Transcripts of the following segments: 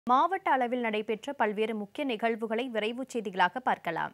மாவட்ட அளவில் நடைபெற்ற பல்வேறு முக்கிய நிகழ்வுகளை விரைவுச் செய்திகளாக பார்க்கலாம்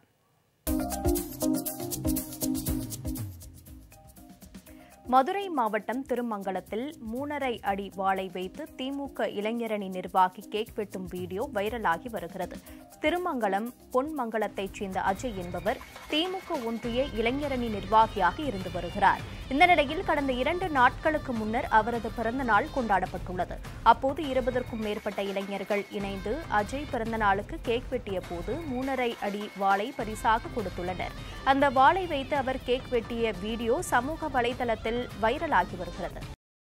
மதுரை மாவட்டம் திருமங்கலத்தில் மூணரை அடி வாளை வைத்து திமுக இளைஞரணி நிர்வாகி கேக் வெட்டும் வீடியோ வைரலாகி வருகிறது திருமங்கலம் பொன்மங்கலத்தைச் சேர்ந்த அஜய் என்பவர் திமுக ஒன்றிய இளைஞரணி நிர்வாகியாக இருந்து வருகிறார் இந்த நிலையில் கடந்த இரண்டு நாட்களுக்கு முன்னர் அவரது பிறந்த நாள் கொண்டாடப்பட்டுள்ளது அப்போது இருபதற்கும் மேற்பட்ட இளைஞர்கள் இணைந்து அஜய் பிறந்த நாளுக்கு கேக் வெட்டிய போது மூணரை அடி வாளை பரிசாக கொடுத்துள்ளனர் அந்த வாளை வைத்து அவர் கேக் வெட்டிய வீடியோ சமூக வலைதளத்தில் வைரலாகி வருகிறது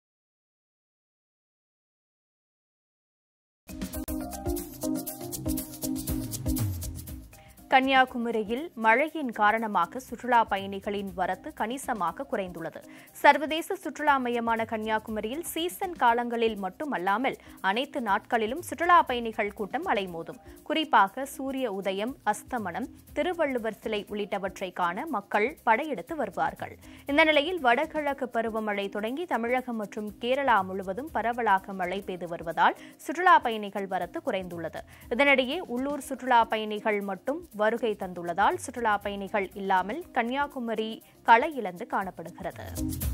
கன்னியாகுமரியில் மழையின் காரணமாக சுற்றுலா பயணிகளின் வரத்து கணிசமாக குறைந்துள்ளது சர்வதேச சுற்றுலா மையமான கன்னியாகுமரியில் சீசன் காலங்களில் மட்டுமல்லாமல் அனைத்து நாட்களிலும் சுற்றுலா பயணிகள் கூட்டம் அலைமோதும் குறிப்பாக சூரிய உதயம் அஸ்தமனம் திருவள்ளுவர் சிலை உள்ளிட்டவற்றை காண மக்கள் படையெடுத்து வருவார்கள் இந்த நிலையில் வடகிழக்கு பருவமழை தொடங்கி தமிழகம் மற்றும் கேரளா முழுவதும் பரவலாக மழை பெய்து வருவதால் சுற்றுலா பயணிகள் வரத்து குறைந்துள்ளது இதனிடையே உள்ளூர் சுற்றுலா பயணிகள் மட்டும் வருகை தந்துள்ளதால் சுற்றுலா பயணிகள் இல்லாமல் கன்னியாகுமரி களை இழந்து காணப்படுகிறது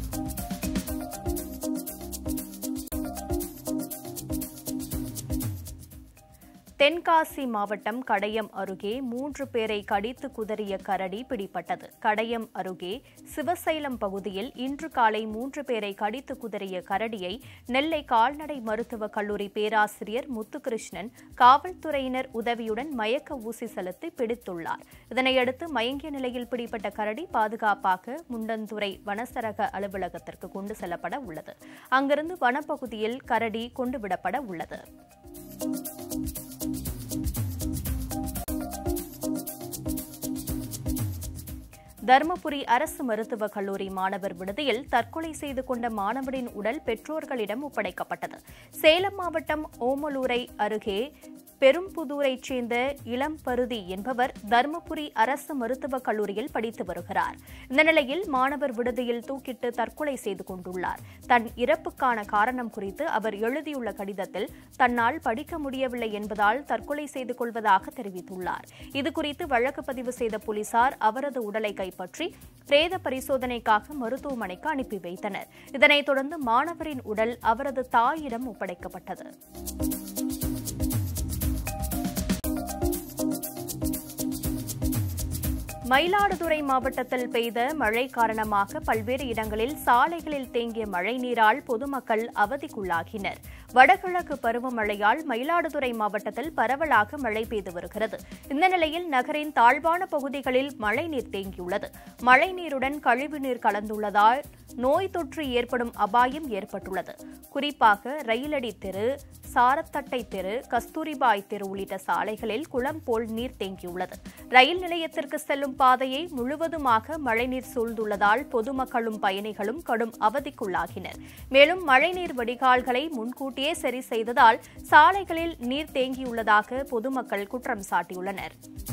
தென்காசி மாவட்டம் கடையம் அருகே மூன்று பேரை கடித்து குதறிய கரடி பிடிபட்டது கடையம் அருகே சிவசைலம் பகுதியில் இன்று காலை மூன்று பேரை கடித்து குதறிய கரடியை நெல்லை கால்நடை மருத்துவக் கல்லூரி பேராசிரியர் முத்துகிருஷ்ணன் காவல்துறையினர் உதவியுடன் மயக்க ஊசி செலுத்தி பிடித்துள்ளார் இதனையடுத்து மயங்கிய நிலையில் பிடிப்பட்ட கரடி பாதுகாப்பாக முண்டந்துறை வனசரக அலுவலகத்திற்கு கொண்டு செல்லப்பட உள்ளது அங்கிருந்து வனப்பகுதியில் கரடி கொண்டுவிடப்பட உள்ளது தருமபுரி அரசு மருத்துவக் கல்லூரி மாணவர் விடுதியில் தற்கொலை செய்து கொண்ட மாணவனின் உடல் பெற்றோர்களிடம் ஒப்படைக்கப்பட்டது சேலம் மாவட்டம் ஓமலூரை அருகே பெரும்புதூரைச் சேர்ந்த இளம்பருதி என்பவர் தருமபுரி அரசு மருத்துவக் கல்லூரியில் படித்து வருகிறார் இந்த நிலையில் மாணவர் விடுதியில் தூக்கிட்டு தற்கொலை செய்து கொண்டுள்ளார் தன் இறப்புக்கான காரணம் குறித்து அவர் எழுதியுள்ள கடிதத்தில் தன்னால் படிக்க முடியவில்லை என்பதால் தற்கொலை செய்து கொள்வதாக தெரிவித்துள்ளார் இதுகுறித்து வழக்கு பதிவு செய்த போலீசார் அவரது உடலை கைப்பற்றி பிரேத பரிசோதனைக்காக மருத்துவமனைக்கு அனுப்பி வைத்தனர் இதனைத் தொடர்ந்து மாணவரின் உடல் அவரது தாயிடம் ஒப்படைக்கப்பட்டது மயிலாடுதுறை மாவட்டத்தில் பெய்த மழை காரணமாக பல்வேறு இடங்களில் சாலைகளில் தேங்கிய மழைநீரால் பொதுமக்கள் அவதிக்குள்ளாகினர் வடகிழக்கு பருவமழையால் மயிலாடுதுறை மாவட்டத்தில் பரவலாக மழை பெய்து வருகிறது இந்த நிலையில் நகரின் தாழ்வான பகுதிகளில் மழைநீர் தேங்கியுள்ளது மழைநீருடன் கழிவுநீர் கலந்துள்ளதால் நோய் தொற்று ஏற்படும் அபாயம் ஏற்பட்டுள்ளது குறிப்பாக ரயிலடி தெரு சாரத்தட்டை தெரு கஸ்தூரிபாய் தெரு உள்ளிட்ட சாலைகளில் குளம் போல் நீர் தேங்கியுள்ளது ரயில் நிலையத்திற்கு செல்லும் பாதையை முழுவதுமாக மழைநீர் சூழ்ந்துள்ளதால் பொதுமக்களும் பயணிகளும் கடும் அவதிக்குள்ளாகினர் மேலும் மழைநீர் வடிகால்களை முன்கூட்டியே சரி செய்ததால் சாலைகளில் நீர் தேங்கியுள்ளதாக பொதுமக்கள் குற்றம் சாட்டியுள்ளனர்